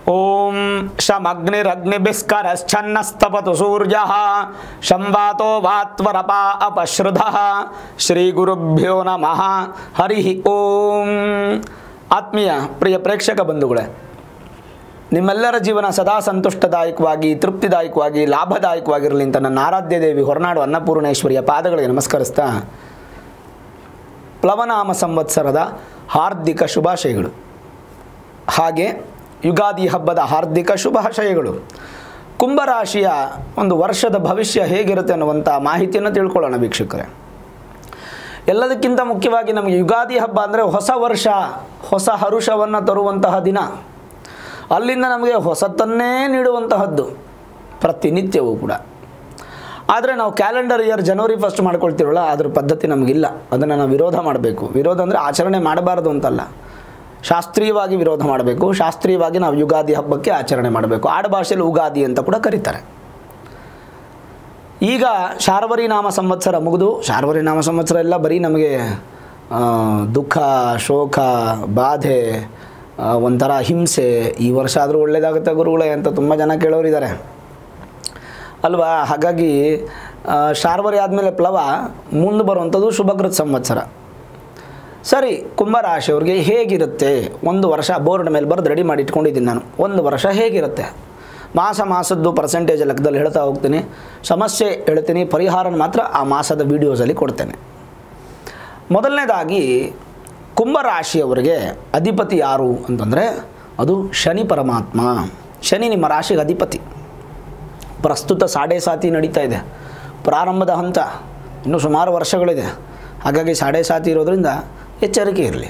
ಓಂ ಶಮಗ್ನಿರಗ್ನಿಭಿಸ್ಕರಶ್ಚನ್ನಸ್ತಪತು ಸೂರ್ಯ ಶಂವಾತೋ ವಾತ್ವರಪ ಅಪಶ್ರುಧ ಶ್ರೀ ಗುರುಭ್ಯೋ ನಮಃ ಹರಿ ಓಂ ಆತ್ಮೀಯ ಪ್ರಿಯ ಪ್ರೇಕ್ಷಕ ಬಂಧುಗಳೇ ನಿಮ್ಮೆಲ್ಲರ ಜೀವನ ಸದಾ ಸಂತುಷ್ಟದಾಯಕವಾಗಿ ತೃಪ್ತಿದಾಯಕವಾಗಿ ಲಾಭದಾಯಕವಾಗಿರಲಿ ಅಂತ ನನ್ನ ಆರಾಧ್ಯ ದೇವಿ ಹೊರನಾಡು ಅನ್ನಪೂರ್ಣೇಶ್ವರಿಯ ಪಾದಗಳಿಗೆ ನಮಸ್ಕರಿಸ್ತಾ ಪ್ಲವನಾಮ ಸಂವತ್ಸರದ ಹಾರ್ದಿಕ ಶುಭಾಶಯಗಳು ಹಾಗೆ ಯುಗಾದಿ ಹಬ್ಬದ ಹಾರ್ದಿಕ ಶುಭಾಶಯಗಳು ಕುಂಭರಾಶಿಯ ಒಂದು ವರ್ಷದ ಭವಿಷ್ಯ ಹೇಗಿರುತ್ತೆ ಅನ್ನುವಂಥ ಮಾಹಿತಿಯನ್ನು ತಿಳ್ಕೊಳ್ಳೋಣ ವೀಕ್ಷಕರೇ ಎಲ್ಲದಕ್ಕಿಂತ ಮುಖ್ಯವಾಗಿ ನಮಗೆ ಯುಗಾದಿ ಹಬ್ಬ ಅಂದರೆ ಹೊಸ ವರ್ಷ ಹೊಸ ಹರುಷವನ್ನು ತರುವಂತಹ ದಿನ ಅಲ್ಲಿಂದ ನಮಗೆ ಹೊಸತನ್ನೇ ನೀಡುವಂತಹದ್ದು ಪ್ರತಿನಿತ್ಯವೂ ಕೂಡ ಆದರೆ ನಾವು ಕ್ಯಾಲೆಂಡರ್ ಇಯರ್ ಜನವರಿ ಫಸ್ಟ್ ಮಾಡ್ಕೊಳ್ತೀವಲ್ಲ ಅದ್ರ ಪದ್ಧತಿ ನಮಗಿಲ್ಲ ಅದನ್ನು ನಾವು ವಿರೋಧ ಮಾಡಬೇಕು ವಿರೋಧ ಅಂದರೆ ಆಚರಣೆ ಮಾಡಬಾರ್ದು ಅಂತಲ್ಲ ಶಾಸ್ತ್ರೀಯವಾಗಿ ವಿರೋಧ ಮಾಡಬೇಕು ಶಾಸ್ತ್ರೀಯವಾಗಿ ನಾವು ಯುಗಾದಿ ಹಬ್ಬಕ್ಕೆ ಆಚರಣೆ ಮಾಡಬೇಕು ಆಡುಭಾಷೆಯಲ್ಲಿ ಉಗಾದಿ ಅಂತ ಕೂಡ ಕರೀತಾರೆ ಈಗ ಶಾರ್ವರಿ ನಾಮ ಸಂವತ್ಸರ ಮುಗಿದು ಶಾರ್ವರಿ ನಾಮ ಸಂವತ್ಸರ ಎಲ್ಲ ಬರೀ ನಮಗೆ ಆ, ದುಃಖ ಶೋಕ ಬಾಧೆ ಆ, ಒಂಥರ ಹಿಂಸೆ ಈ ವರ್ಷ ಆದರೂ ಒಳ್ಳೇದಾಗುತ್ತೆ ಗುರುಗಳೇ ಅಂತ ತುಂಬ ಜನ ಕೇಳೋರಿದ್ದಾರೆ ಅಲ್ವಾ ಹಾಗಾಗಿ ಆ, ಶಾರ್ವರಿ ಆದಮೇಲೆ ಪ್ಲವ ಮುಂದೆ ಬರುವಂಥದ್ದು ಶುಭಕೃತ್ ಸಂವತ್ಸರ ಸರಿ ಕುಂಭರಾಶಿಯವ್ರಿಗೆ ಹೇಗಿರುತ್ತೆ ಒಂದು ವರ್ಷ ಬೋರ್ಡ್ ಮೇಲೆ ಬರೆದು ರೆಡಿ ಮಾಡಿ ಇಟ್ಕೊಂಡಿದ್ದೀನಿ ನಾನು ಒಂದು ವರ್ಷ ಹೇಗಿರುತ್ತೆ ಮಾಸ ಮಾಸದ್ದು ಪರ್ಸೆಂಟೇಜ್ ಲೆಕ್ಕದಲ್ಲಿ ಹೇಳ್ತಾ ಹೋಗ್ತೀನಿ ಸಮಸ್ಯೆ ಹೇಳ್ತೀನಿ ಪರಿಹಾರನ ಮಾತ್ರ ಆ ಮಾಸದ ವೀಡಿಯೋಸಲ್ಲಿ ಕೊಡ್ತೇನೆ ಮೊದಲನೇದಾಗಿ ಕುಂಭರಾಶಿಯವರಿಗೆ ಅಧಿಪತಿ ಯಾರು ಅಂತಂದರೆ ಅದು ಶನಿ ಪರಮಾತ್ಮ ಶನಿ ನಿಮ್ಮ ರಾಶಿಗೆ ಅಧಿಪತಿ ಪ್ರಸ್ತುತ ಸಾಡೆ ಸಾತಿ ನಡೀತಾ ಇದೆ ಪ್ರಾರಂಭದ ಹಂತ ಇನ್ನೂ ಸುಮಾರು ವರ್ಷಗಳಿದೆ ಹಾಗಾಗಿ ಸಾಡೆ ಸಾತಿ ಇರೋದ್ರಿಂದ ಎಚ್ಚರಿಕೆ ಇರಲಿ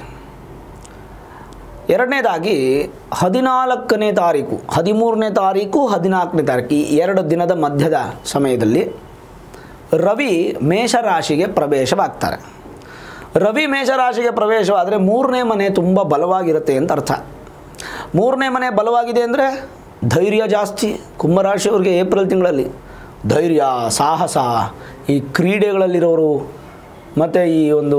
ಎರಡನೇದಾಗಿ ಹದಿನಾಲ್ಕನೇ ತಾರೀಕು ಹದಿಮೂರನೇ ತಾರೀಕು ಹದಿನಾಲ್ಕನೇ ತಾರೀಕು ಈ ಎರಡು ದಿನದ ಮಧ್ಯದ ಸಮಯದಲ್ಲಿ ರವಿ ಮೇಷರಾಶಿಗೆ ಪ್ರವೇಶವಾಗ್ತಾರೆ ರವಿ ಮೇಷರಾಶಿಗೆ ಪ್ರವೇಶವಾದರೆ ಮೂರನೇ ಮನೆ ತುಂಬ ಬಲವಾಗಿರುತ್ತೆ ಅಂತ ಅರ್ಥ ಮೂರನೇ ಮನೆ ಬಲವಾಗಿದೆ ಅಂದರೆ ಧೈರ್ಯ ಜಾಸ್ತಿ ಕುಂಭರಾಶಿಯವ್ರಿಗೆ ಏಪ್ರಿಲ್ ತಿಂಗಳಲ್ಲಿ ಧೈರ್ಯ ಸಾಹಸ ಈ ಕ್ರೀಡೆಗಳಲ್ಲಿರೋರು ಮತ್ತು ಈ ಒಂದು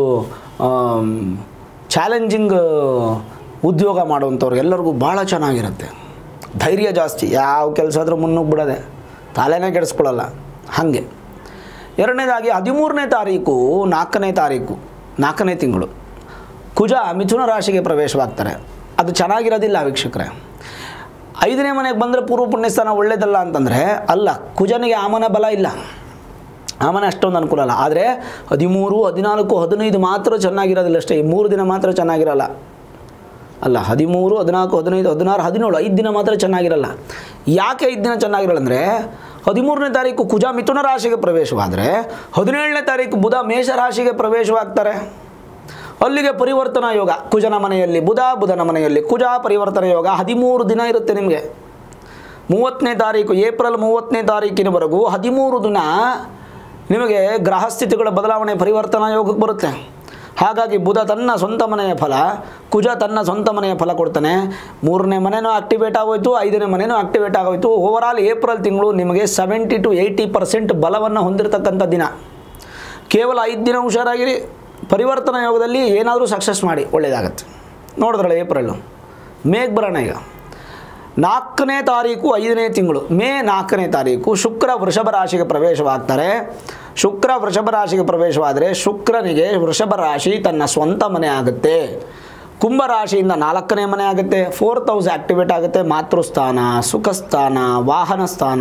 ಚಾಲೆಂಜಿಂಗ್ ಉದ್ಯೋಗ ಮಾಡುವಂಥವ್ರು ಎಲ್ಲರಿಗೂ ಭಾಳ ಚೆನ್ನಾಗಿರುತ್ತೆ ಧೈರ್ಯ ಜಾಸ್ತಿ ಯಾವ ಕೆಲಸ ಆದರೂ ಮುನ್ನುಗ್ಗಿ ಬಿಡೋದೆ ತಲೆನೇ ಕೆಡಿಸ್ಕೊಳ್ಳಲ್ಲ ಹಾಗೆ ಎರಡನೇದಾಗಿ ಹದಿಮೂರನೇ ತಾರೀಕು ನಾಲ್ಕನೇ ತಾರೀಕು ನಾಲ್ಕನೇ ತಿಂಗಳು ಕುಜ ಮಿಥುನ ರಾಶಿಗೆ ಪ್ರವೇಶವಾಗ್ತಾರೆ ಅದು ಚೆನ್ನಾಗಿರೋದಿಲ್ಲ ವೀಕ್ಷಕರೇ ಐದನೇ ಮನೆಗೆ ಬಂದರೆ ಪೂರ್ವ ಪುಣ್ಯಸ್ಥಾನ ಒಳ್ಳೇದಲ್ಲ ಅಂತಂದರೆ ಅಲ್ಲ ಕುಜನಿಗೆ ಆಮನ ಬಲ ಇಲ್ಲ ಆಮನ ಅಷ್ಟೊಂದು ಅನುಕೂಲ ಅಲ್ಲ ಆದರೆ ಹದಿಮೂರು ಹದಿನಾಲ್ಕು ಹದಿನೈದು ಮಾತ್ರ ಚೆನ್ನಾಗಿರೋದಿಲ್ಲ ಅಷ್ಟೇ ಈ ಮೂರು ದಿನ ಮಾತ್ರ ಚೆನ್ನಾಗಿರಲ್ಲ ಅಲ್ಲ ಹದಿಮೂರು ಹದಿನಾಲ್ಕು ಹದಿನೈದು ಹದಿನಾರು ಹದಿನೇಳು ಐದು ದಿನ ಮಾತ್ರ ಚೆನ್ನಾಗಿರಲ್ಲ ಯಾಕೆ ಐದು ದಿನ ಚೆನ್ನಾಗಿರಲ್ಲ ಅಂದರೆ ಹದಿಮೂರನೇ ತಾರೀಕು ಕುಜ ಮಿಥುನ ರಾಶಿಗೆ ಪ್ರವೇಶವಾದರೆ ಹದಿನೇಳನೇ ತಾರೀಕು ಬುಧ ಮೇಷ ರಾಶಿಗೆ ಪ್ರವೇಶವಾಗ್ತಾರೆ ಅಲ್ಲಿಗೆ ಪರಿವರ್ತನಾ ಯೋಗ ಕುಜನ ಮನೆಯಲ್ಲಿ ಬುಧ ಬುಧನ ಮನೆಯಲ್ಲಿ ಕುಜ ಪರಿವರ್ತನಾ ಯೋಗ ಹದಿಮೂರು ದಿನ ಇರುತ್ತೆ ನಿಮಗೆ ಮೂವತ್ತನೇ ತಾರೀಕು ಏಪ್ರಿಲ್ ಮೂವತ್ತನೇ ತಾರೀಕಿನವರೆಗೂ ಹದಿಮೂರು ದಿನ ನಿಮಗೆ ಗ್ರಹಸ್ಥಿತಿಗಳ ಬದಲಾವಣೆ ಪರಿವರ್ತನಾ ಯೋಗಕ್ಕೆ ಬರುತ್ತೆ ಹಾಗಾಗಿ ಬುಧ ತನ್ನ ಸ್ವಂತ ಮನೆಯ ಫಲ ಕುಜ ತನ್ನ ಸ್ವಂತ ಮನೆಯ ಫಲ ಕೊಡ್ತಾನೆ ಮೂರನೇ ಮನೆಯೂ ಆಕ್ಟಿವೇಟ್ ಆಗೋಯ್ತು ಐದನೇ ಮನೆಯೂ ಆಕ್ಟಿವೇಟ್ ಆಗೋಯ್ತು ಓವರಾಲ್ ಏಪ್ರಿಲ್ ತಿಂಗಳು ನಿಮಗೆ ಸೆವೆಂಟಿ ಟು ಏಯ್ಟಿ ಪರ್ಸೆಂಟ್ ಬಲವನ್ನು ಹೊಂದಿರತಕ್ಕಂಥ ದಿನ ಕೇವಲ ಐದು ದಿನ ಹುಷಾರಾಗಿರಿ ಪರಿವರ್ತನಾ ಯೋಗದಲ್ಲಿ ಏನಾದರೂ ಸಕ್ಸಸ್ ಮಾಡಿ ಒಳ್ಳೆಯದಾಗತ್ತೆ ನೋಡಿದ್ರಲ್ಲ ಏಪ್ರಿಲು ಮೇಗ್ ಬರೋಣ ಈಗ ನಾಲ್ಕನೇ ತಾರೀಕು ಐದನೇ ತಿಂಗಳು ಮೇ ನಾಲ್ಕನೇ ತಾರೀಕು ಶುಕ್ರ ವೃಷಭ ರಾಶಿಗೆ ಪ್ರವೇಶವಾಗ್ತಾರೆ ಶುಕ್ರ ವೃಷಭ ರಾಶಿಗೆ ಪ್ರವೇಶವಾದರೆ ಶುಕ್ರನಿಗೆ ವೃಷಭ ರಾಶಿ ತನ್ನ ಸ್ವಂತ ಮನೆ ಆಗುತ್ತೆ ಕುಂಭ ರಾಶಿಯಿಂದ ನಾಲ್ಕನೇ ಮನೆ ಆಗುತ್ತೆ ಫೋರ್ತ್ ಹೌಸ್ ಆ್ಯಕ್ಟಿವೇಟ್ ಆಗುತ್ತೆ ಮಾತೃಸ್ಥಾನ ಸುಖಸ್ಥಾನ ವಾಹನ ಸ್ಥಾನ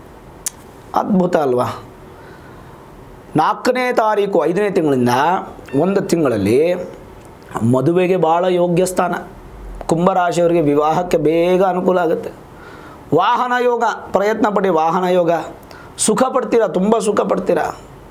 ಅದ್ಭುತ ಅಲ್ವಾ ನಾಲ್ಕನೇ ತಾರೀಕು ಐದನೇ ತಿಂಗಳಿಂದ ಒಂದು ತಿಂಗಳಲ್ಲಿ ಮದುವೆಗೆ ಭಾಳ ಯೋಗ್ಯ ಸ್ಥಾನ ಕುಂಭರಾಶಿಯವರಿಗೆ ವಿವಾಹಕ್ಕೆ ಬೇಗ ಅನುಕೂಲ ಆಗುತ್ತೆ ವಾಹನ ಯೋಗ ಪ್ರಯತ್ನ ಪಡಿ ವಾಹನ ಯೋಗ ಸುಖ ಪಡ್ತೀರಾ ತುಂಬ ಸುಖ ಪಡ್ತೀರಾ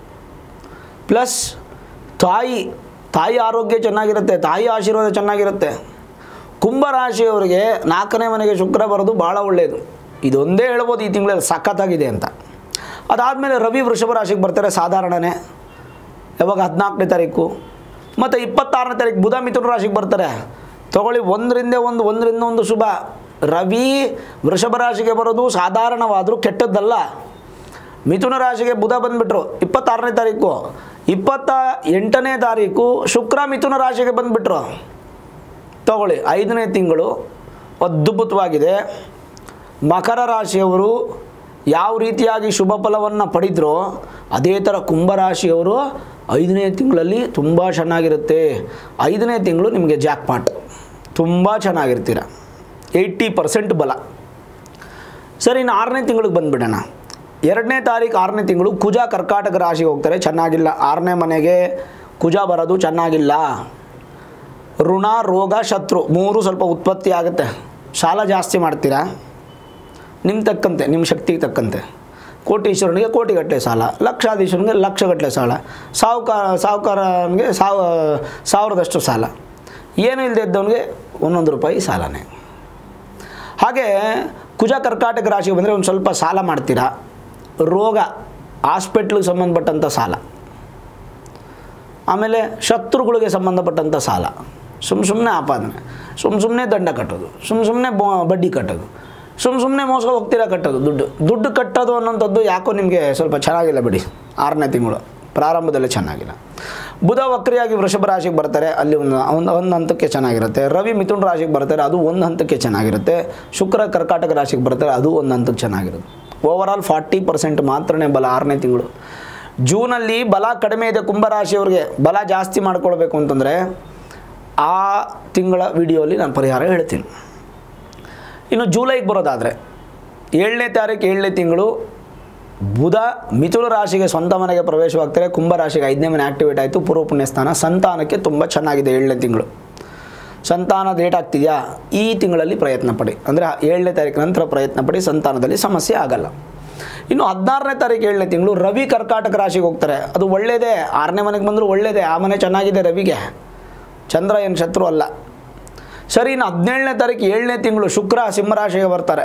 ಪ್ಲಸ್ ತಾಯಿ ತಾಯಿ ಆರೋಗ್ಯ ಚೆನ್ನಾಗಿರುತ್ತೆ ತಾಯಿ ಆಶೀರ್ವಾದ ಚೆನ್ನಾಗಿರುತ್ತೆ ಕುಂಭರಾಶಿಯವರಿಗೆ ನಾಲ್ಕನೇ ಮನೆಗೆ ಶುಕ್ರ ಬರೋದು ಭಾಳ ಒಳ್ಳೆಯದು ಇದೊಂದೇ ಹೇಳ್ಬೋದು ಈ ತಿಂಗಳಲ್ಲಿ ಸಖತ್ತಾಗಿದೆ ಅಂತ ಅದಾದಮೇಲೆ ರವಿ ವೃಷಭ ರಾಶಿಗೆ ಬರ್ತಾರೆ ಸಾಧಾರಣನೇ ಯಾವಾಗ ಹದಿನಾಲ್ಕನೇ ತಾರೀಕು ಮತ್ತು ಇಪ್ಪತ್ತಾರನೇ ತಾರೀಕು ಬುಧ ಮಿಥುನ ರಾಶಿಗೆ ಬರ್ತಾರೆ ತಗೊಳ್ಳಿ ಒಂದರಿಂದ ಒಂದು ಒಂದರಿಂದ ಒಂದು ಶುಭ ರವಿ ವೃಷಭ ರಾಶಿಗೆ ಬರೋದು ಸಾಧಾರಣವಾದರೂ ಕೆಟ್ಟದ್ದಲ್ಲ ಮಿಥುನ ರಾಶಿಗೆ ಬುಧ ಬಂದುಬಿಟ್ರು ಇಪ್ಪತ್ತಾರನೇ ತಾರೀಕು ಇಪ್ಪತ್ತ ಎಂಟನೇ ತಾರೀಕು ಶುಕ್ರ ಮಿಥುನ ರಾಶಿಗೆ ಬಂದುಬಿಟ್ರು ತಗೊಳ್ಳಿ ಐದನೇ ತಿಂಗಳು ಅದ್ಭುತವಾಗಿದೆ ಮಕರ ರಾಶಿಯವರು ಯಾವ ರೀತಿಯಾಗಿ ಶುಭ ಫಲವನ್ನು ಪಡೆದ್ರೋ ಅದೇ ಥರ ಕುಂಭರಾಶಿಯವರು ಐದನೇ ತಿಂಗಳಲ್ಲಿ ತುಂಬ ಚೆನ್ನಾಗಿರುತ್ತೆ ಐದನೇ ತಿಂಗಳು ನಿಮಗೆ ಜಾಕ್ಪಾಟ್ ತುಂಬ ಚೆನ್ನಾಗಿರ್ತೀರ ಏಯ್ಟಿ ಪರ್ಸೆಂಟ್ ಬಲ ಸರಿ ಇನ್ನು ಆರನೇ ತಿಂಗಳಿಗೆ ಬಂದುಬಿಡೋಣ ಎರಡನೇ ತಾರೀಕು ಆರನೇ ತಿಂಗಳು ಕುಜ ಕರ್ಕಾಟಕ ರಾಶಿಗೆ ಹೋಗ್ತಾರೆ ಚೆನ್ನಾಗಿಲ್ಲ ಆರನೇ ಮನೆಗೆ ಕುಜ ಬರೋದು ಚೆನ್ನಾಗಿಲ್ಲ ಋಣ ರೋಗ ಶತ್ರು ಮೂರು ಸ್ವಲ್ಪ ಉತ್ಪತ್ತಿ ಆಗುತ್ತೆ ಸಾಲ ಜಾಸ್ತಿ ಮಾಡ್ತೀರಾ ನಿಮ್ಮ ತಕ್ಕಂತೆ ನಿಮ್ಮ ಶಕ್ತಿಗೆ ತಕ್ಕಂತೆ ಕೋಟೀಶ್ವರನಿಗೆ ಕೋಟಿಗಟ್ಟಲೆ ಸಾಲ ಲಕ್ಷಾಧೀಶ್ವರನಿಗೆ ಲಕ್ಷಗಟ್ಟಲೆ ಸಾಲ ಸಾಹುಕಾರ ಸಾಹುಕಾರನಿಗೆ ಸಾವ ಸಾವಿರದಷ್ಟು ಸಾಲ ಏನು ಇಲ್ಲದೆ ಇದ್ದವನಿಗೆ ಒಂದೊಂದು ರೂಪಾಯಿ ಸಾಲನೇ ಹಾಗೆ ಕುಜ ಕರ್ಕಾಟಕ ರಾಶಿಗೆ ಬಂದರೆ ಒಂದು ಸ್ವಲ್ಪ ಸಾಲ ಮಾಡ್ತೀರಾ ರೋಗ ಹಾಸ್ಪಿಟ್ಲಿಗೆ ಸಂಬಂಧಪಟ್ಟಂಥ ಸಾಲ ಆಮೇಲೆ ಶತ್ರುಗಳಿಗೆ ಸಂಬಂಧಪಟ್ಟಂಥ ಸಾಲ ಸುಮ್ಮ ಸುಮ್ಮನೆ ಆಪಾದನೆ ಸುಮ್ಮ ಸುಮ್ಮನೆ ದಂಡ ಕಟ್ಟೋದು ಸುಮ್ಮ ಸುಮ್ಮನೆ ಬಡ್ಡಿ ಕಟ್ಟೋದು ಸುಮ್ಮ ಸುಮ್ಮನೆ ಮೋಸ ಹೋಗ್ತೀರಾ ಕಟ್ಟೋದು ದುಡ್ಡು ದುಡ್ಡು ಕಟ್ಟೋದು ಅನ್ನೋಂಥದ್ದು ಯಾಕೋ ನಿಮಗೆ ಸ್ವಲ್ಪ ಚೆನ್ನಾಗಿಲ್ಲ ಬಿಡಿ ಆರನೇ ತಿಂಗಳು ಪ್ರಾರಂಭದಲ್ಲೇ ಚೆನ್ನಾಗಿಲ್ಲ ಬುಧ ವಕ್ರಿಯಾಗಿ ವೃಷಭ ರಾಶಿಗೆ ಬರ್ತಾರೆ ಅಲ್ಲಿ ಒಂದು ಒಂದು ಒಂದು ಹಂತಕ್ಕೆ ಚೆನ್ನಾಗಿರುತ್ತೆ ರವಿ ಮಿಥುನ್ ರಾಶಿಗೆ ಬರ್ತಾರೆ ಅದು ಒಂದು ಹಂತಕ್ಕೆ ಚೆನ್ನಾಗಿರುತ್ತೆ ಶುಕ್ರ ಕರ್ಕಾಟಕ ರಾಶಿಗೆ ಬರ್ತಾರೆ ಅದು ಒಂದು ಹಂತಕ್ಕೆ ಚೆನ್ನಾಗಿರುತ್ತೆ ಓವರಾಲ್ ಫಾರ್ಟಿ ಪರ್ಸೆಂಟ್ ಮಾತ್ರನೇ ಬಲ ಆರನೇ ತಿಂಗಳು ಜೂನಲ್ಲಿ ಬಲ ಕಡಿಮೆ ಇದೆ ಕುಂಭರಾಶಿಯವ್ರಿಗೆ ಬಲ ಜಾಸ್ತಿ ಮಾಡ್ಕೊಳ್ಬೇಕು ಅಂತಂದರೆ ಆ ತಿಂಗಳ ವಿಡಿಯೋಲಿ ನಾನು ಪರಿಹಾರ ಹೇಳ್ತೀನಿ ಇನ್ನು ಜೂಲೈಗೆ ಬರೋದಾದರೆ ಏಳನೇ ತಾರೀಕು ಏಳನೇ ತಿಂಗಳು ಬುಧ ಮಿಥುನ ರಾಶಿಗೆ ಸ್ವಂತ ಮನೆಗೆ ಪ್ರವೇಶವಾಗ್ತಾರೆ ಕುಂಭ ರಾಶಿಗೆ ಐದನೇ ಮನೆ ಆಕ್ಟಿವೇಟ್ ಆಯಿತು ಪೂರ್ವ ಪುಣ್ಯಸ್ಥಾನ ಸಂತಾನಕ್ಕೆ ತುಂಬ ಚೆನ್ನಾಗಿದೆ ಏಳನೇ ತಿಂಗಳು ಸಂತಾನ ಲೇಟ್ ಆಗ್ತಿದೆಯಾ ಈ ತಿಂಗಳಲ್ಲಿ ಪ್ರಯತ್ನ ಪಡಿ ಅಂದರೆ ಏಳನೇ ತಾರೀಕು ನಂತರ ಪ್ರಯತ್ನ ಪಡಿ ಸಂತಾನದಲ್ಲಿ ಸಮಸ್ಯೆ ಆಗಲ್ಲ ಇನ್ನು ಹದಿನಾರನೇ ತಾರೀಕು ಏಳನೇ ತಿಂಗಳು ರವಿ ಕರ್ಕಾಟಕ ರಾಶಿಗೆ ಹೋಗ್ತಾರೆ ಅದು ಒಳ್ಳೆಯದೇ ಆರನೇ ಮನೆಗೆ ಬಂದರೂ ಒಳ್ಳೆಯದೇ ಆ ಮನೆ ಚೆನ್ನಾಗಿದೆ ರವಿಗೆ ಚಂದ್ರ ಏನು ಶತ್ರು ಅಲ್ಲ ಸರಿ ಇನ್ನು ಹದಿನೇಳನೇ ತಾರೀಕು ಏಳನೇ ತಿಂಗಳು ಶುಕ್ರ ಸಿಂಹರಾಶಿಗೆ ಬರ್ತಾರೆ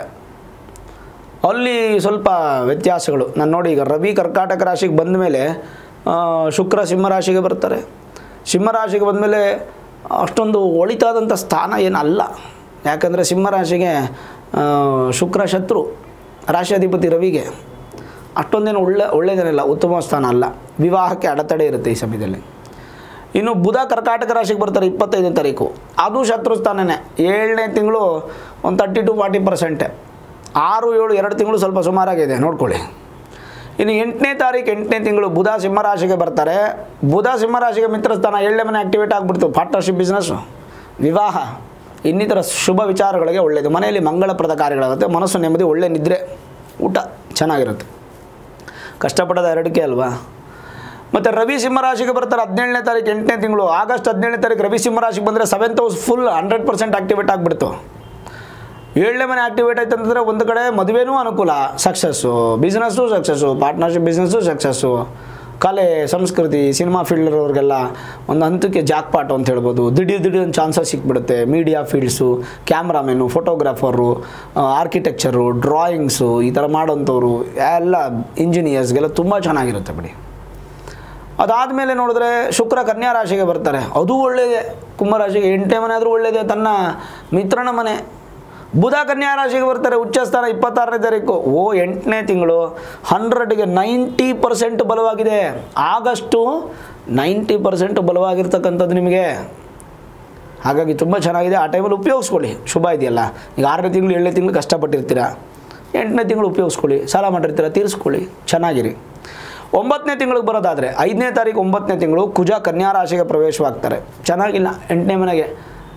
ಅಲ್ಲಿ ಸ್ವಲ್ಪ ವ್ಯತ್ಯಾಸಗಳು ನಾನು ನೋಡಿ ಈಗ ರವಿ ಕರ್ಕಾಟಕ ರಾಶಿಗೆ ಬಂದ ಮೇಲೆ ಶುಕ್ರ ಸಿಂಹರಾಶಿಗೆ ಬರ್ತಾರೆ ಸಿಂಹರಾಶಿಗೆ ಬಂದಮೇಲೆ ಅಷ್ಟೊಂದು ಒಳಿತಾದಂಥ ಸ್ಥಾನ ಏನಲ್ಲ ಯಾಕಂದರೆ ಸಿಂಹರಾಶಿಗೆ ಆ, ಶುಕ್ರ ಶತ್ರು ರಾಶಿಯಾಧಿಪತಿ ರವಿಗೆ ಅಷ್ಟೊಂದೇನು ಒಳ್ಳೆ ಒಳ್ಳೆಯದೇನಿಲ್ಲ ಉತ್ತಮ ಸ್ಥಾನ ಅಲ್ಲ ವಿವಾಹಕ್ಕೆ ಅಡೆತಡೆ ಇರುತ್ತೆ ಈ ಸಮಯದಲ್ಲಿ ಇನ್ನು ಬುಧ ಕರ್ಕಾಟಕ ರಾಶಿಗೆ ಬರ್ತಾರೆ ಇಪ್ಪತ್ತೈದನೇ ತಾರೀಕು ಅದು ಶತ್ರು ಸ್ಥಾನನೇ ಏಳನೇ ತಿಂಗಳು ಒಂದು ತರ್ಟಿ ಟು ಫಾರ್ಟಿ ಪರ್ಸೆಂಟೆ ಆರು ಏಳು ಎರಡು ತಿಂಗಳು ಸ್ವಲ್ಪ ಸುಮಾರಾಗಿದೆ ನೋಡ್ಕೊಳ್ಳಿ ಇನ್ನು ಎಂಟನೇ ತಾರೀಕು ಎಂಟನೇ ತಿಂಗಳು ಬುಧ ಸಿಂಹರಾಶಿಗೆ ಬರ್ತಾರೆ ಬುಧ ಸಿಂಹರಾಶಿಗೆ ಮಿತ್ರ ಸ್ಥಾನ ಏಳನೇ ಮನೆ ಆಕ್ಟಿವೇಟ್ ಆಗಿಬಿಡ್ತು ಪಾರ್ಟ್ನರ್ಶಿಪ್ ಬಿಸ್ನೆಸ್ಸು ವಿವಾಹ ಇನ್ನಿತರ ಶುಭ ವಿಚಾರಗಳಿಗೆ ಒಳ್ಳೆಯದು ಮನೆಯಲ್ಲಿ ಮಂಗಳಪ್ರದ ಕಾರ್ಯಗಳಾಗುತ್ತೆ ಮನಸ್ಸು ನೆಮ್ಮದಿ ಒಳ್ಳೆ ನಿದ್ರೆ ಊಟ ಚೆನ್ನಾಗಿರುತ್ತೆ ಕಷ್ಟಪಡೋದು ಎರಡಕ್ಕೆ ಅಲ್ವಾ ಮತ್ತು ರವಿ ಸಿಂಹರಾಶಿಗೆ ಬರ್ತಾರೆ ಹದಿನೇಳನೇ ತಾರೀಕು ಎಂಟನೇ ತಿಂಗಳು ಆಗಸ್ಟ್ ಹದಿನೇಳನೇ ತಾರೀಕು ರವಿ ಸಿಂಹರಾಶಿಗೆ ಬಂದರೆ seventh house full hundred percent activate ಆಗಿಬಿಡ್ತು ಏಳನೇ ಮನೆ ಆಕ್ಟಿವೇಟ್ ಆಯ್ತು ಅಂತಂದರೆ ಒಂದು ಕಡೆ ಮದುವೆನೂ ಅನುಕೂಲ success business success partnership business success ಕಲೆ ಸಂಸ್ಕೃತಿ ಸಿನಿಮಾ ಫೀಲ್ಡ್ರವ್ರಿಗೆಲ್ಲ ಒಂದು ಹಂತಕ್ಕೆ ಜಾಕ್ಪಾಟ್ ಅಂತ ಹೇಳ್ಬೋದು ದಿಢೀರ್ ದಿಢೀರ್ ಚಾನ್ಸಸ್ ಸಿಕ್ಬಿಡುತ್ತೆ media fields cameramen photographer architecture drawings ಈ ಥರ ಮಾಡೋಂಥವ್ರು ಎಲ್ಲ ಇಂಜಿನಿಯರ್ಸ್ಗೆಲ್ಲ ತುಂಬ ಚೆನ್ನಾಗಿರುತ್ತೆ ಬಿಡಿ ಅದಾದಮೇಲೆ ನೋಡಿದ್ರೆ ಶುಕ್ರ ಕನ್ಯಾ ರಾಶಿಗೆ ಬರ್ತಾರೆ ಅದು ಒಳ್ಳೆಯದೇ ಕುಂಭರಾಶಿಗೆ ಎಂಟನೇ ಮನೆ ಆದರೂ ಒಳ್ಳೆಯದೇ ತನ್ನ ಮಿತ್ರನ ಮನೆ ಬುಧ ಕನ್ಯಾ ರಾಶಿಗೆ ಬರ್ತಾರೆ ಉಚ್ಚ ಸ್ಥಾನ ಇಪ್ಪತ್ತಾರನೇ ತಾರೀಕು ಓ ಎಂಟನೇ ತಿಂಗಳು ಹಂಡ್ರೆಡ್ಗೆ ನೈಂಟಿ ಪರ್ಸೆಂಟ್ ಬಲವಾಗಿದೆ ಆಗಸ್ಟು ನೈಂಟಿ ಪರ್ಸೆಂಟ್ ಬಲವಾಗಿರ್ತಕ್ಕಂಥದ್ದು ನಿಮಗೆ ಹಾಗಾಗಿ ತುಂಬ ಚೆನ್ನಾಗಿದೆ ಆ ಟೈಮಲ್ಲಿ ಉಪಯೋಗಿಸ್ಕೊಳ್ಳಿ ಶುಭ ಇದೆಯಲ್ಲ ಈಗ ಆರನೇ ತಿಂಗಳು ಏಳನೇ ತಿಂಗಳು ಕಷ್ಟಪಟ್ಟಿರ್ತೀರ ಎಂಟನೇ ತಿಂಗಳು ಉಪಯೋಗಿಸ್ಕೊಳ್ಳಿ ಸಾಲ ಮಾಡಿರ್ತೀರ ತೀರಿಸ್ಕೊಳ್ಳಿ ಚೆನ್ನಾಗಿರಿ ಒಂಬತ್ತನೇ ತಿಂಗಳಿಗೆ ಬರೋದಾದರೆ ಐದನೇ ತಾರೀಕು ಒಂಬತ್ತನೇ ತಿಂಗಳು ಕುಜ ಕನ್ಯಾ ರಾಶಿಗೆ ಪ್ರವೇಶವಾಗ್ತಾರೆ ಚೆನ್ನಾಗಿಲ್ಲ ಎಂಟನೇ ಮನೆಗೆ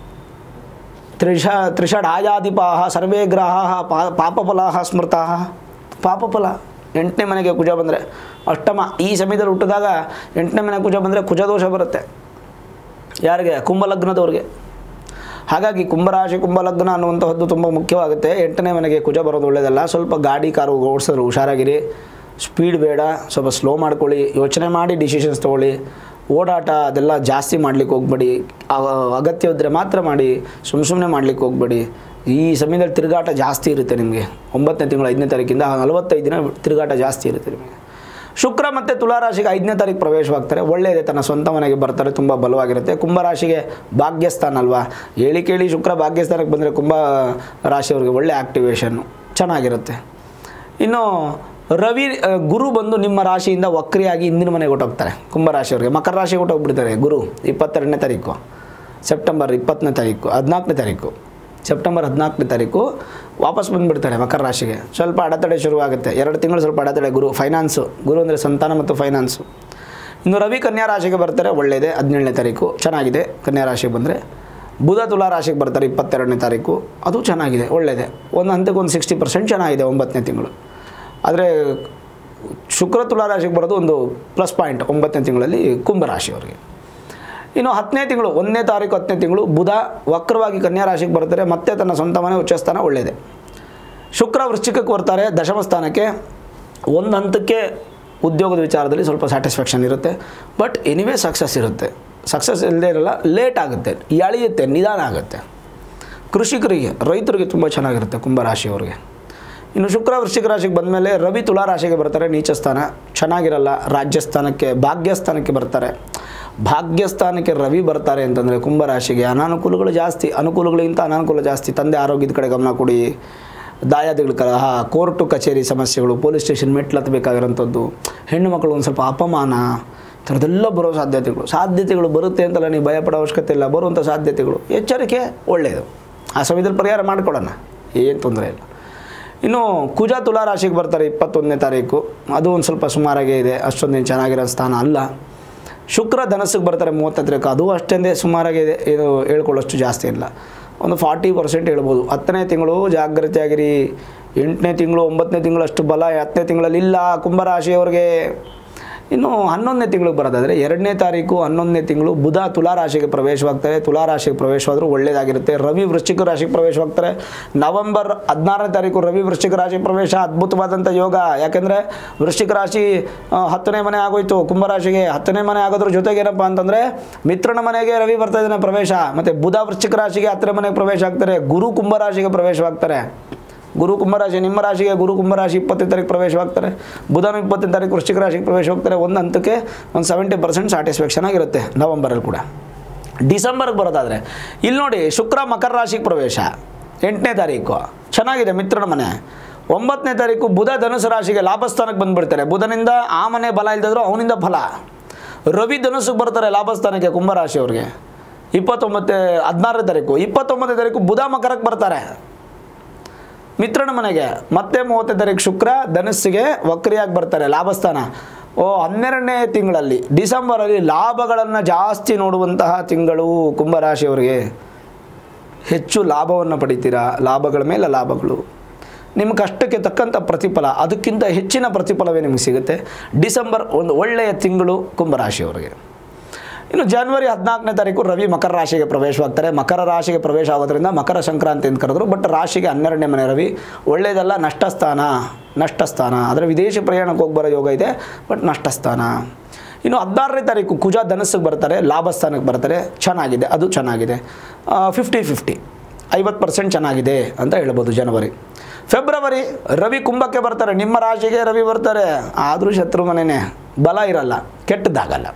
ತ್ರಿಷ ತ್ರಿಷಡಾಯಾಧಿಪಾಹ ಸರ್ವೇ ಗ್ರಹಾಃ ಪಾ ಪಾಪಫಲಾಹ ಸ್ಮೃತಃ ಪಾಪಫಲ ಎಂಟನೇ ಮನೆಗೆ ಕುಜ ಬಂದರೆ ಅಷ್ಟಮ ಈ ಸಮಯದಲ್ಲಿ ಹುಟ್ಟಿದಾಗ ಎಂಟನೇ ಮನೆ ಕುಜ ಬಂದರೆ ಕುಜದೋಷ ಬರುತ್ತೆ ಯಾರಿಗೆ ಕುಂಭಲಗ್ನದವ್ರಿಗೆ ಹಾಗಾಗಿ ಕುಂಭರಾಶಿ ಕುಂಭಲಗ್ನ ಅನ್ನುವಂಥದ್ದು ತುಂಬ ಮುಖ್ಯವಾಗುತ್ತೆ ಎಂಟನೇ ಮನೆಗೆ ಕುಜ ಬರೋದು ಒಳ್ಳೆಯದಲ್ಲ ಸ್ವಲ್ಪ ಗಾಡಿ ಕಾರು ಓಡಿಸಿದ್ರು ಹುಷಾರಾಗಿರಿ ಸ್ಪೀಡ್ ಬೇಡ ಸ್ವಲ್ಪ ಸ್ಲೋ ಮಾಡ್ಕೊಳ್ಳಿ ಯೋಚನೆ ಮಾಡಿ ಡಿಸಿಷನ್ಸ್ ತೊಗೊಳ್ಳಿ ಓಡಾಟ ಅದೆಲ್ಲ ಜಾಸ್ತಿ ಮಾಡ್ಲಿಕ್ಕೆ ಹೋಗ್ಬೇಡಿ ಅವ- ಅಗತ್ಯ ಇದ್ದರೆ ಮಾತ್ರ ಮಾಡಿ ಸುಮ್ಮ ಸುಮ್ಮನೆ ಮಾಡ್ಲಿಕ್ಕೆ ಹೋಗ್ಬೇಡಿ ಈ ಸಮಯದಲ್ಲಿ ತಿರುಗಾಟ ಜಾಸ್ತಿ ಇರುತ್ತೆ ನಿಮಗೆ ಒಂಬತ್ತನೇ ತಿಂಗಳು ಐದನೇ ತಾರೀಕಿಂದ ನಲವತ್ತೈದು ದಿನ ತಿರುಗಾಟ ಜಾಸ್ತಿ ಇರುತ್ತೆ ನಿಮಗೆ ಶುಕ್ರ ಮತ್ತು ತುಲಾರಾಶಿಗೆ ಐದನೇ ತಾರೀಕು ಪ್ರವೇಶವಾಗ್ತಾರೆ ಒಳ್ಳೆಯದೇ ತನ್ನ ಸ್ವಂತ ಮನೆಗೆ ಬರ್ತಾರೆ ತುಂಬ ಬಲವಾಗಿರುತ್ತೆ ಕುಂಭರಾಶಿಗೆ ಭಾಗ್ಯಸ್ಥಾನ ಅಲ್ವಾ ಹೇಳಿ ಕೇಳಿ ಶುಕ್ರ ಭಾಗ್ಯಸ್ಥಾನಕ್ಕೆ ಬಂದರೆ ಕುಂಭ ರಾಶಿಯವ್ರಿಗೆ ಒಳ್ಳೆ ಆಕ್ಟಿವೇಶನ್ನು ಚೆನ್ನಾಗಿರುತ್ತೆ ಇನ್ನು ರವಿ ಆ, ಗುರು ಬಂದು ನಿಮ್ಮ ರಾಶಿಯಿಂದ ವಕ್ರಿಯಾಗಿ ಹಿಂದಿನ ಮನೆಗೆ ಹೊಟ್ಟೋಗ್ತಾರೆ ಕುಂಭರಾಶಿಯವ್ರಿಗೆ ಮಕರ ರಾಶಿಗೆ ಹೊಟ್ಟೋಗ್ಬಿಡ್ತಾರೆ ಗುರು ಇಪ್ಪತ್ತೆರಡನೇ ತಾರೀಕು ಸೆಪ್ಟೆಂಬರ್ ಇಪ್ಪತ್ತನೇ ತಾರೀಕು ಹದಿನಾಲ್ಕನೇ ತಾರೀಕು ಸೆಪ್ಟೆಂಬರ್ ಹದಿನಾಲ್ಕನೇ ತಾರೀಕು ವಾಪಸ್ ಬಂದುಬಿಡ್ತಾರೆ ಮಕರ ರಾಶಿಗೆ ಸ್ವಲ್ಪ ಅಡೆತಡೆ ಶುರುವಾಗುತ್ತೆ ಎರಡು ತಿಂಗಳು ಸ್ವಲ್ಪ ಅಡೆತಡೆ ಗುರು ಫೈನಾನ್ಸು ಗುರು ಅಂದರೆ ಸಂತಾನ ಮತ್ತು ಫೈನಾನ್ಸು ಇನ್ನು ರವಿ ಕನ್ಯಾ ರಾಶಿಗೆ ಬರ್ತಾರೆ ಒಳ್ಳೆಯದೇ ಹದಿನೇಳನೇ ತಾರೀಕು ಚೆನ್ನಾಗಿದೆ ಕನ್ಯಾ ರಾಶಿಗೆ ಬಂದರೆ ಬುಧ ತುಲಾ ರಾಶಿಗೆ ಬರ್ತಾರೆ ಇಪ್ಪತ್ತೆರಡನೇ ತಾರೀಕು ಅದು ಚೆನ್ನಾಗಿದೆ ಒಳ್ಳೆಯದೇ ಒಂದು ಹಂತಕ್ಕೆ ಒಂದು ಸಿಕ್ಸ್ಟಿ ಪರ್ಸೆಂಟ್ ಚೆನ್ನಾಗಿದೆ ಒಂಬತ್ತನೇ ತಿಂಗಳು ಆದರೆ ಶುಕ್ರ ತುಲಾ ರಾಶಿಗೆ ಬರೋದು ಒಂದು ಪ್ಲಸ್ ಪಾಯಿಂಟ್ ಒಂಬತ್ತನೇ ತಿಂಗಳಲ್ಲಿ ಕುಂಭರಾಶಿಯವರಿಗೆ ಇನ್ನು ಹತ್ತನೇ ತಿಂಗಳು ಒಂದನೇ ತಾರೀಕು ಹತ್ತನೇ ತಿಂಗಳು ಬುಧ ವಕ್ರವಾಗಿ ಕನ್ಯಾ ರಾಶಿಗೆ ಬರ್ತಾರೆ ಮತ್ತೆ ತನ್ನ ಸ್ವಂತ ಮನೆ ಉಚ್ಚಸ್ಥಾನ ಒಳ್ಳೆಯದೇ ಶುಕ್ರ ವೃಶ್ಚಿಕಕ್ಕೆ ಬರ್ತಾರೆ ದಶಮ ಸ್ಥಾನಕ್ಕೆ ಒಂದು ಹಂತಕ್ಕೆ ಉದ್ಯೋಗದ ವಿಚಾರದಲ್ಲಿ ಸ್ವಲ್ಪ ಸ್ಯಾಟಿಸ್ಫ್ಯಾಕ್ಷನ್ ಇರುತ್ತೆ ಬಟ್ ಎನಿವೇ ಸಕ್ಸಸ್ ಇರುತ್ತೆ ಸಕ್ಸಸ್ ಇಲ್ಲದೇ ಇರಲ್ಲ ಲೇಟ್ ಆಗುತ್ತೆ ಎಳೆಯುತ್ತೆ ನಿಧಾನ ಆಗುತ್ತೆ ಕೃಷಿಕರಿಗೆ ರೈತರಿಗೆ ತುಂಬ ಚೆನ್ನಾಗಿರುತ್ತೆ ಕುಂಭರಾಶಿಯವರಿಗೆ ಇನ್ನು ಶುಕ್ರ ವೃಶ್ಚಿಕ ರಾಶಿಗೆ ಬಂದಮೇಲೆ ರವಿ ತುಲಾ ರಾಶಿಗೆ ಬರ್ತಾರೆ ನೀಚ ಸ್ಥಾನ ಚೆನ್ನಾಗಿರಲ್ಲ ರಾಜ್ಯಸ್ಥಾನಕ್ಕೆ ಭಾಗ್ಯಸ್ಥಾನಕ್ಕೆ ಬರ್ತಾರೆ ಭಾಗ್ಯಸ್ಥಾನಕ್ಕೆ ರವಿ ಬರ್ತಾರೆ ಅಂತಂದರೆ ಕುಂಭರಾಶಿಗೆ ಅನಾನುಕೂಲಗಳು ಜಾಸ್ತಿ ಅನುಕೂಲಗಳಿಗಿಂತ ಅನಾನುಕೂಲ ಜಾಸ್ತಿ ತಂದೆ ಆರೋಗ್ಯದ ಕಡೆ ಗಮನ ಕೊಡಿ ದಾಯಾದಿಗಳ ಕಲಹ ಕೋರ್ಟು ಕಚೇರಿ ಸಮಸ್ಯೆಗಳು ಪೊಲೀಸ್ ಸ್ಟೇಷನ್ ಮೆಟ್ಲು ಹತ್ತಬೇಕಾಗಿರೋಂಥದ್ದು ಹೆಣ್ಣು ಮಕ್ಕಳು ಒಂದು ಸ್ವಲ್ಪ ಅಪಮಾನ ಈ ಥರದ್ದೆಲ್ಲ ಬರೋ ಸಾಧ್ಯತೆಗಳು ಸಾಧ್ಯತೆಗಳು ಬರುತ್ತೆ ಅಂತಲ್ಲ ನೀವು ಭಯಪಡೋ ಅವಶ್ಯಕತೆ ಇಲ್ಲ ಬರುವಂಥ ಸಾಧ್ಯತೆಗಳು ಎಚ್ಚರಿಕೆ ಒಳ್ಳೆಯದು ಆ ಸಮಯದಲ್ಲಿ ಪರಿಹಾರ ಮಾಡಿಕೊಡೋಣ ಏನು ತೊಂದರೆ ಇಲ್ಲ ಇನ್ನು ಕುಜ ತುಲಾ ರಾಶಿಗೆ ಬರ್ತಾರೆ ಇಪ್ಪತ್ತೊಂದನೇ ತಾರೀಕು ಅದು ಒಂದು ಸ್ವಲ್ಪ ಸುಮಾರಾಗೇ ಇದೆ ಅಷ್ಟೊಂದೇನು ಚೆನ್ನಾಗಿರೋ ಸ್ಥಾನ ಅಲ್ಲ ಶುಕ್ರ ಧನಸ್ಸಿಗೆ ಬರ್ತಾರೆ ಮೂವತ್ತನೇ ತಾರೀಕು ಅದು ಅಷ್ಟೇ ಸುಮಾರಾಗಿದೆ ಇದೆ ಇದು ಹೇಳ್ಕೊಳ್ಳೋಷ್ಟು ಜಾಸ್ತಿ ಇಲ್ಲ ಒಂದು ಫಾರ್ಟಿ ಪರ್ಸೆಂಟ್ ಹೇಳ್ಬೋದು ಹತ್ತನೇ ತಿಂಗಳು ಜಾಗ್ರತೆಯಾಗಿರಿ ಎಂಟನೇ ತಿಂಗಳು ಒಂಬತ್ತನೇ ತಿಂಗಳು ಅಷ್ಟು ಬಲ ಹತ್ತನೇ ತಿಂಗಳಲ್ಲಿ ಇಲ್ಲ ಕುಂಭರಾಶಿಯವರಿಗೆ ಇನ್ನು ಹನ್ನೊಂದನೇ ತಿಂಗಳಿಗೆ ಬರೋದಾದರೆ ಎರಡನೇ ತಾರೀಕು ಹನ್ನೊಂದನೇ ತಿಂಗಳು ಬುಧ ತುಲಾ ರಾಶಿಗೆ ಪ್ರವೇಶವಾಗ್ತಾರೆ ತುಲಾ ರಾಶಿಗೆ ಪ್ರವೇಶವಾದರೂ ಒಳ್ಳೆಯದಾಗಿರುತ್ತೆ ರವಿ ವೃಶ್ಚಿಕ ರಾಶಿಗೆ ಪ್ರವೇಶವಾಗ್ತಾರೆ ನವೆಂಬರ್ ಹದಿನಾರನೇ ತಾರೀಕು ರವಿ ವೃಶ್ಚಿಕ ರಾಶಿ ಪ್ರವೇಶ ಅದ್ಭುತವಾದಂಥ ಯೋಗ ಯಾಕೆಂದರೆ ವೃಶ್ಚಿಕ ರಾಶಿ ಆ, ಹತ್ತನೇ ಮನೆ ಆಗೋಯ್ತು ಕುಂಭರಾಶಿಗೆ ಹತ್ತನೇ ಮನೆ ಆಗೋದ್ರ ಜೊತೆಗೆ ಏನಪ್ಪ ಅಂತಂದರೆ ಮಿತ್ರನ ಮನೆಗೆ ರವಿ ಬರ್ತಾ ಇದ್ದಾನೆ ಪ್ರವೇಶ ಮತ್ತು ಬುಧ ವೃಶ್ಚಿಕ ರಾಶಿಗೆ ಹತ್ತನೇ ಮನೆಗೆ ಪ್ರವೇಶ ಆಗ್ತಾರೆ ಗುರು ಕುಂಭರಾಶಿಗೆ ಪ್ರವೇಶವಾಗ್ತಾರೆ ಗುರು ಕುಂಭರಾಶಿ ನಿಮ್ಮ ರಾಶಿಗೆ ಗುರು ಕುಂಭರಾಶಿ ಇಪ್ಪತ್ತನೇ ತಾರೀಕು ಪ್ರವೇಶವಾಗ್ತಾರೆ ಬುಧನ ಇಪ್ಪತ್ತನೇ ತಾರೀಕು ವೃಶ್ಚಿಕ ರಾಶಿಗೆ ಪ್ರವೇಶವಾಗ್ತಾರೆ ಒಂದು ಹಂತಕ್ಕೆ ಒಂದು ಸೆವೆಂಟಿ ಪರ್ಸೆಂಟ್ ಸ್ಯಾಟಿಸ್ಫ್ಯಾಕ್ಷನ್ ಆಗಿರುತ್ತೆ ನವಂಬರಲ್ಲಿ ಕೂಡ ಡಿಸೆಂಬರ್ಗೆ ಬರೋದಾದರೆ ಇಲ್ಲಿ ನೋಡಿ ಶುಕ್ರ ಮಕರ ರಾಶಿಗೆ ಪ್ರವೇಶ ಎಂಟನೇ ತಾರೀಕು ಚೆನ್ನಾಗಿದೆ ಮಿತ್ರನ ಮನೆ ಒಂಬತ್ತನೇ ತಾರೀಕು ಬುಧ ಧನುಸು ರಾಶಿಗೆ ಲಾಭಸ್ಥಾನಕ್ಕೆ ಬಂದುಬಿಡ್ತಾರೆ ಬುಧನಿಂದ ಆ ಮನೆ ಬಲ ಇಲ್ದಿದ್ರು ಅವನಿಂದ ಫಲ ರವಿ ಧನುಸ್ಸಿಗೆ ಬರ್ತಾರೆ ಲಾಭಸ್ಥಾನಕ್ಕೆ ಕುಂಭರಾಶಿಯವ್ರಿಗೆ ಇಪ್ಪತ್ತೊಂಬತ್ತನೇ ಹದಿನಾರನೇ ತಾರೀಕು ಇಪ್ಪತ್ತೊಂಬತ್ತನೇ ತಾರೀಕು ಬುಧ ಮಕರಕ್ಕೆ ಬರ್ತಾರೆ ಮಿತ್ರನ ಮನೆಗೆ ಮತ್ತೆ ಮೂವತ್ತನೇ ತಾರೀಕು ಶುಕ್ರ ಧನುಸ್ಸಿಗೆ ವಕ್ರಿಯಾಗಿ ಬರ್ತಾರೆ ಲಾಭಸ್ಥಾನ ಓ ಹನ್ನೆರಡನೇ ತಿಂಗಳಲ್ಲಿ ಡಿಸೆಂಬರಲ್ಲಿ ಲಾಭಗಳನ್ನು ಜಾಸ್ತಿ ನೋಡುವಂತಹ ತಿಂಗಳು ಕುಂಭರಾಶಿಯವರಿಗೆ ಹೆಚ್ಚು ಲಾಭವನ್ನು ಪಡಿತೀರಾ ಲಾಭಗಳ ಮೇಲೆ ಲಾಭಗಳು ನಿಮ್ಮ ಕಷ್ಟಕ್ಕೆ ತಕ್ಕಂಥ ಪ್ರತಿಫಲ ಅದಕ್ಕಿಂತ ಹೆಚ್ಚಿನ ಪ್ರತಿಫಲವೇ ನಿಮಗೆ ಸಿಗುತ್ತೆ ಡಿಸೆಂಬರ್ ಒಂದು ಒಳ್ಳೆಯ ತಿಂಗಳು ಕುಂಭರಾಶಿಯವರಿಗೆ ಇನ್ನು ಜನವರಿ ಹದಿನಾಲ್ಕನೇ ತಾರೀಕು ರವಿ ಮಕರ ರಾಶಿಗೆ ಪ್ರವೇಶವಾಗ್ತಾರೆ ಮಕರ ರಾಶಿಗೆ ಪ್ರವೇಶ ಆಗೋದ್ರಿಂದ ಮಕರ ಸಂಕ್ರಾಂತಿ ಅಂತ ಕರೆದ್ರು ಬಟ್ ರಾಶಿಗೆ ಹನ್ನೆರಡನೇ ಮನೆ ರವಿ ಒಳ್ಳೆಯದಲ್ಲ ನಷ್ಟ ಸ್ಥಾನ ನಷ್ಟ ಸ್ಥಾನ ಆದರೆ ವಿದೇಶಿ ಪ್ರಯಾಣಕ್ಕೆ ಹೋಗಿ ಬರೋ ಯೋಗ ಇದೆ ಬಟ್ ನಷ್ಟ ಸ್ಥಾನ ಇನ್ನು ಹದಿನಾರನೇ ತಾರೀಕು ಕುಜ ಧನಸ್ಸಿಗೆ ಬರ್ತಾರೆ ಲಾಭ ಸ್ಥಾನಕ್ಕೆ ಬರ್ತಾರೆ ಚೆನ್ನಾಗಿದೆ ಅದು ಚೆನ್ನಾಗಿದೆ ಫಿಫ್ಟಿ ಫಿಫ್ಟಿ ಐವತ್ತು ಪರ್ಸೆಂಟ್ ಚೆನ್ನಾಗಿದೆ ಅಂತ ಹೇಳ್ಬೋದು ಜನವರಿ ಫೆಬ್ರವರಿ ರವಿ ಕುಂಭಕ್ಕೆ ಬರ್ತಾರೆ ನಿಮ್ಮ ರಾಶಿಗೆ ರವಿ ಬರ್ತಾರೆ ಆದರೂ ಶತ್ರು ಮನೆಯೇ ಬಲ ಇರಲ್ಲ ಕೆಟ್ಟದ್ದಾಗಲ್ಲ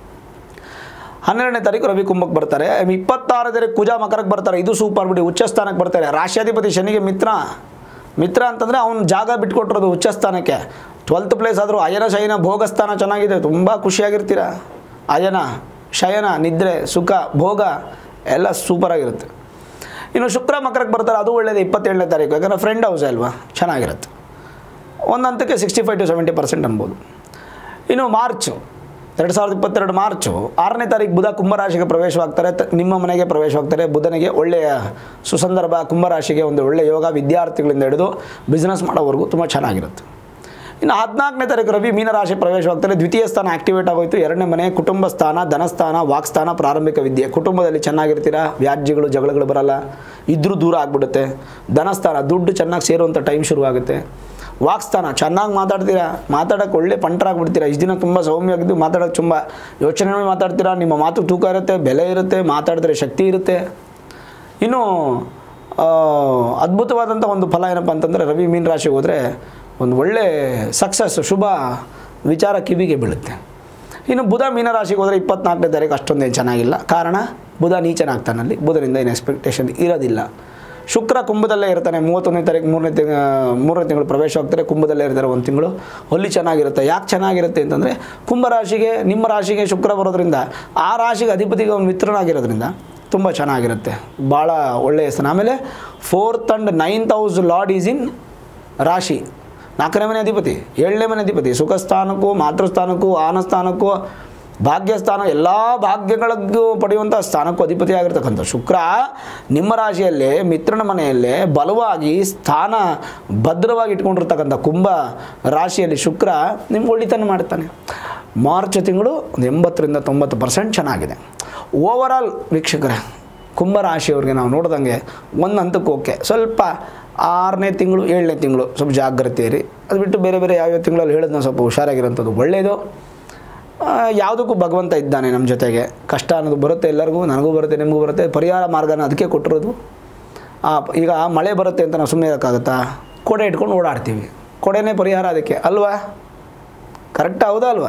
ಹನ್ನೆರಡನೇ ತಾರೀಕು ರವಿ ಕುಂಭಕ್ಕೆ ಬರ್ತಾರೆ ಇಪ್ಪತ್ತಾರು ತಾರೀಕು ಕುಜ ಮಕರಕ್ಕೆ ಬರ್ತಾರೆ ಇದು ಸೂಪರ್ ಬಿಡಿ ಉಚ್ಚ ಸ್ಥಾನಕ್ಕೆ ಬರ್ತಾರೆ ರಾಶ್ಯಾಧಿಪತಿ ಶನಿಗೆ ಮಿತ್ರ ಮಿತ್ರ ಅಂತಂದರೆ ಅವ್ನು ಜಾಗ ಬಿಟ್ಕೊಟ್ಟಿರೋದು ಉಚ್ಚ ಸ್ಥಾನಕ್ಕೆ ಟ್ವೆಲ್ತ್ ಪ್ಲೇಸ್ ಆದರೂ ಅಯನ ಶಯನ ಭೋಗಸ್ಥಾನ ಚೆನ್ನಾಗಿದೆ ತುಂಬ ಖುಷಿಯಾಗಿರ್ತೀರ ಅಯನ ಶಯನ ನಿದ್ರೆ ಸುಖ ಭೋಗ ಎಲ್ಲ ಸೂಪರಾಗಿರುತ್ತೆ ಇನ್ನು ಶುಕ್ರ ಮಕರಕ್ಕೆ ಬರ್ತಾರೆ ಅದು ಒಳ್ಳೆಯದು ಇಪ್ಪತ್ತೇಳನೇ ತಾರೀಕು ಯಾಕಂದರೆ ಫ್ರೆಂಡ್ ಹೌಸ್ ಅಲ್ವಾ ಚೆನ್ನಾಗಿರುತ್ತೆ ಒಂದು ಹಂತಕ್ಕೆ sixty five to seventy percent ಅನ್ಬೋದು ಇನ್ನು ಮಾರ್ಚು ಎರಡು ಸಾವಿರದ ಇಪ್ಪತ್ತೆರಡು ಮಾರ್ಚು ಆರನೇ ತಾರೀಕು ಬುಧ ಕುಂಭರಾಶಿಗೆ ಪ್ರವೇಶವಾಗ್ತಾರೆ ತ- ನಿಮ್ಮ ಮನೆಗೆ ಪ್ರವೇಶವಾಗ್ತಾರೆ ಬುಧನಿಗೆ ಒಳ್ಳೆಯ ಸುಸಂದರ್ಭ ಕುಂಭರಾಶಿಗೆ ಒಂದು ಒಳ್ಳೆಯ ಯೋಗ ವಿದ್ಯಾರ್ಥಿಗಳಿಂದ ಹಿಡಿದು ಬಿಸ್ನೆಸ್ ಮಾಡೋವರೆಗೂ ತುಂಬ ಚೆನ್ನಾಗಿರುತ್ತೆ ಇನ್ನು ಹದಿನಾಲ್ಕನೇ ತಾರೀಕು ರವಿ ಮೀನರಾಶಿ ಪ್ರವೇಶವಾಗ್ತಾರೆ ದ್ವಿತೀಯ ಸ್ಥಾನ ಆಕ್ಟಿವೇಟ್ ಆಗೋಯ್ತು ಎರಡನೇ ಮನೆ ಕುಟುಂಬ ಸ್ಥಾನ ಧನಸ್ಥಾನ ವಾಕ್ಸ್ಥಾನ ಪ್ರಾರಂಭಿಕ ವಿದ್ಯೆ ಕುಟುಂಬದಲ್ಲಿ ಚೆನ್ನಾಗಿರ್ತೀರಾ ವ್ಯಾಜ್ಯಗಳು ಜಗಳಗಳು ಬರಲ್ಲ ಇದ್ರೂ ದೂರ ಆಗ್ಬಿಡುತ್ತೆ ಧನಸ್ಥಾನ ದುಡ್ಡು ಚೆನ್ನಾಗಿ ಸೇರುವಂಥ ಟೈಮ್ ಶುರುವಾಗುತ್ತೆ ವಾಕ್ಸ್ಥಾನ ಚೆನ್ನಾಗಿ ಮಾತಾಡ್ತೀರಾ ಮಾತಾಡೋಕ್ಕೆ ಒಳ್ಳೆ ಪಂಟರಾಗ್ಬಿಡ್ತೀರಾ ಇಷ್ಟು ದಿನ ತುಂಬ ಸೌಮ್ಯವಾಗಿದ್ದು ಮಾತಾಡೋಕ್ಕೆ ತುಂಬ ಯೋಚನೆ ಮಾಡಿ ಮಾತಾಡ್ತೀರಾ ನಿಮ್ಮ ಮಾತು ತೂಕ ಇರುತ್ತೆ ಬೆಲೆ ಇರುತ್ತೆ ಮಾತಾಡಿದ್ರೆ ಶಕ್ತಿ ಇರುತ್ತೆ ಇನ್ನು ಆ, ಅದ್ಭುತವಾದಂಥ ಒಂದು ಫಲ ಏನಪ್ಪ ಅಂತಂದರೆ ರವಿ ಮೀನ ರಾಶಿಗೆ ಹೋದರೆ ಒಂದು ಒಳ್ಳೆ ಸಕ್ಸಸ್ ಶುಭ ವಿಚಾರ ಕಿವಿಗೆ ಬೀಳುತ್ತೆ ಇನ್ನು ಬುಧ ಮೀನರಾಶಿಗೆ ಹೋದರೆ ಇಪ್ಪತ್ನಾಲ್ಕನೇ ತಾರೀಕು ಅಷ್ಟೊಂದೇನು ಚೆನ್ನಾಗಿಲ್ಲ ಕಾರಣ ಬುಧ ನೀಚನಾಗ್ತಾನಲ್ಲಿ ಬುಧನಿಂದ ಏನು ಎಕ್ಸ್ಪೆಕ್ಟೇಷನ್ ಇರೋದಿಲ್ಲ ಶುಕ್ರ ಕುಂಭದಲ್ಲೇ ಇರ್ತಾನೆ ಮೂವತ್ತೊಂದನೇ ತಾರೀಕು ಮೂರನೇ ತಿಂಗ ಮೂರನೇ ತಿಂಗಳು ಪ್ರವೇಶ ಹೋಗ್ತಾರೆ ಕುಂಭದಲ್ಲೇ ಇರ್ತಾರೆ ಒಂದು ತಿಂಗಳು ಹೊಲ್ಲಿ ಚೆನ್ನಾಗಿರುತ್ತೆ ಯಾಕೆ ಚೆನ್ನಾಗಿರುತ್ತೆ ಅಂತಂದರೆ ಕುಂಭ ರಾಶಿಗೆ ನಿಮ್ಮ ರಾಶಿಗೆ ಶುಕ್ರ ಬರೋದ್ರಿಂದ ಆ ರಾಶಿಗೆ ಅಧಿಪತಿಗೆ ಒಂದು ಮಿತ್ರನಾಗಿರೋದ್ರಿಂದ ತುಂಬ ಚೆನ್ನಾಗಿರುತ್ತೆ ಭಾಳ ಒಳ್ಳೆಯ ಸ್ಥಾನ ಆಮೇಲೆ fourth and ninth house lord is in ರಾಶಿ ನಾಲ್ಕನೇ ಮನೆ ಅಧಿಪತಿ ಏಳನೇ ಮನೆ ಅಧಿಪತಿ ಸುಖ ಸ್ಥಾನಕ್ಕೂ ಮಾತೃಸ್ಥಾನಕ್ಕೂ ಆನ ಸ್ಥಾನಕ್ಕೂ ಭಾಗ್ಯಸ್ಥಾನ ಎಲ್ಲ ಭಾಗ್ಯಗಳಿಗೂ ಪಡೆಯುವಂಥ ಸ್ಥಾನಕ್ಕೂ ಅಧಿಪತಿ ಆಗಿರ್ತಕ್ಕಂಥ ಶುಕ್ರ ನಿಮ್ಮ ರಾಶಿಯಲ್ಲೇ ಮಿತ್ರನ ಮನೆಯಲ್ಲೇ ಬಲವಾಗಿ ಸ್ಥಾನ ಭದ್ರವಾಗಿ ಇಟ್ಕೊಂಡಿರ್ತಕ್ಕಂಥ ಕುಂಭ ರಾಶಿಯಲ್ಲಿ ಶುಕ್ರ ನಿಮ್ಗೆ ಒಳ್ಳೆತನ ಮಾಡ್ತಾನೆ ಮಾರ್ಚ್ ತಿಂಗಳು ಒಂದು ಎಂಬತ್ತರಿಂದ ತೊಂಬತ್ತು ಪರ್ಸೆಂಟ್ ಚೆನ್ನಾಗಿದೆ ಓವರಾಲ್ ವೀಕ್ಷಕರೇ ಕುಂಭ ರಾಶಿಯವ್ರಿಗೆ ನಾವು ನೋಡ್ದಂಗೆ ಒಂದು ಹಂತಕ್ಕೆ ಓಕೆ ಸ್ವಲ್ಪ ಆರನೇ ತಿಂಗಳು ಏಳನೇ ತಿಂಗಳು ಸ್ವಲ್ಪ ಜಾಗ್ರತೆ ಇರಿ ಅದು ಬಿಟ್ಟು ಬೇರೆ ಬೇರೆ ಯಾವ್ಯಾವ ತಿಂಗಳಲ್ಲಿ ಹೇಳಿದ್ನ ಸ್ವಲ್ಪ ಹುಷಾರಾಗಿರೋಂಥದ್ದು ಒಳ್ಳೆಯದು ಆ, ಯಾವುದಕ್ಕೂ ಭಗವಂತ ಇದ್ದಾನೆ ನಮ್ಮ ಜೊತೆಗೆ ಕಷ್ಟ ಅನ್ನೋದು ಬರುತ್ತೆ ಎಲ್ಲರಿಗೂ ನನಗೂ ಬರುತ್ತೆ ನಿಮಗೂ ಬರುತ್ತೆ ಪರಿಹಾರ ಮಾರ್ಗನ ಅದಕ್ಕೆ ಕೊಟ್ಟಿರೋದು ಆ, ಈಗ ಮಳೆ ಬರುತ್ತೆ ಅಂತ ನಾವು ಸುಮ್ಮನೆ ಇರೋಕ್ಕಾಗತ್ತಾ ಕೊಡೆ ಇಟ್ಕೊಂಡು ಓಡಾಡ್ತೀವಿ ಕೊಡೆನೇ ಪರಿಹಾರ ಅದಕ್ಕೆ ಅಲ್ವಾ ಕರೆಕ್ಟ್ ಹೌದಾ ಅಲ್ವಾ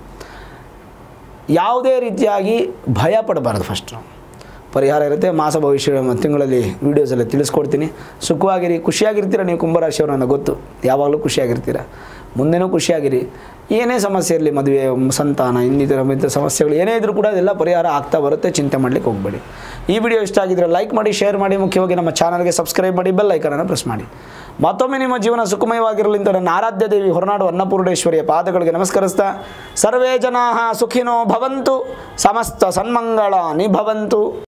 ಯಾವುದೇ ರೀತಿಯಾಗಿ ಭಯ ಪಡಬಾರ್ದು ಫಸ್ಟ್ ಪರಿಹಾರ ಇರುತ್ತೆ ಮಾಸ ಭವಿಷ್ಯ ತಿಂಗಳಲ್ಲಿ ವೀಡಿಯೋಸಲ್ಲಿ ತಿಳಿಸ್ಕೊಡ್ತೀನಿ ಸುಖವಾಗಿರಿ ಖುಷಿಯಾಗಿರ್ತೀರ ನೀವು ಕುಂಭರಾಶಿಯವರು ನನಗೆ ಗೊತ್ತು ಯಾವಾಗಲೂ ಖುಷಿಯಾಗಿರ್ತೀರ ಮುಂದೆನೂ ಖುಷಿಯಾಗಿರಿ ಏನೇ ಸಮಸ್ಯೆ ಇರಲಿ ಮದುವೆ ಸಂತಾನ ಇನ್ನಿತರ ಮಿತ್ರ ಸಮಸ್ಯೆಗಳು ಏನೇ ಇದ್ರೂ ಕೂಡ ಅದೆಲ್ಲ ಪರಿಹಾರ ಆಗ್ತಾ ಬರುತ್ತೆ ಚಿಂತೆ ಮಾಡಲಿಕ್ಕೆ ಹೋಗಬೇಡಿ ಈ ವಿಡಿಯೋ ಇಷ್ಟ ಆಗಿದ್ರೆ ಲೈಕ್ ಮಾಡಿ ಶೇರ್ ಮಾಡಿ ಮುಖ್ಯವಾಗಿ ನಮ್ಮ ಚಾನಲ್ಗೆ ಸಬ್ಸ್ಕ್ರೈಬ್ ಮಾಡಿ ಬೆಲ್ ಐಕನನ್ನು ಪ್ರೆಸ್ ಮಾಡಿ ಮತ್ತೊಮ್ಮೆ ನಿಮ್ಮ ಜೀವನ ಸುಖಮಯವಾಗಿರಲಿ ಅಂತ ನನ್ನ ಆರಾಧ್ಯ ದೇವಿ ಹೊರನಾಡು ಅನ್ನಪೂರ್ಣೇಶ್ವರಿಯ ಪಾದಗಳಿಗೆ ನಮಸ್ಕರಿಸ್ತಾ ಸರ್ವೇ ಜನಾ ಸುಖಿನೋ ಭವಂತು ಸಮಸ್ತ ಸನ್ಮಂಗಳ ನಿಭವಂತು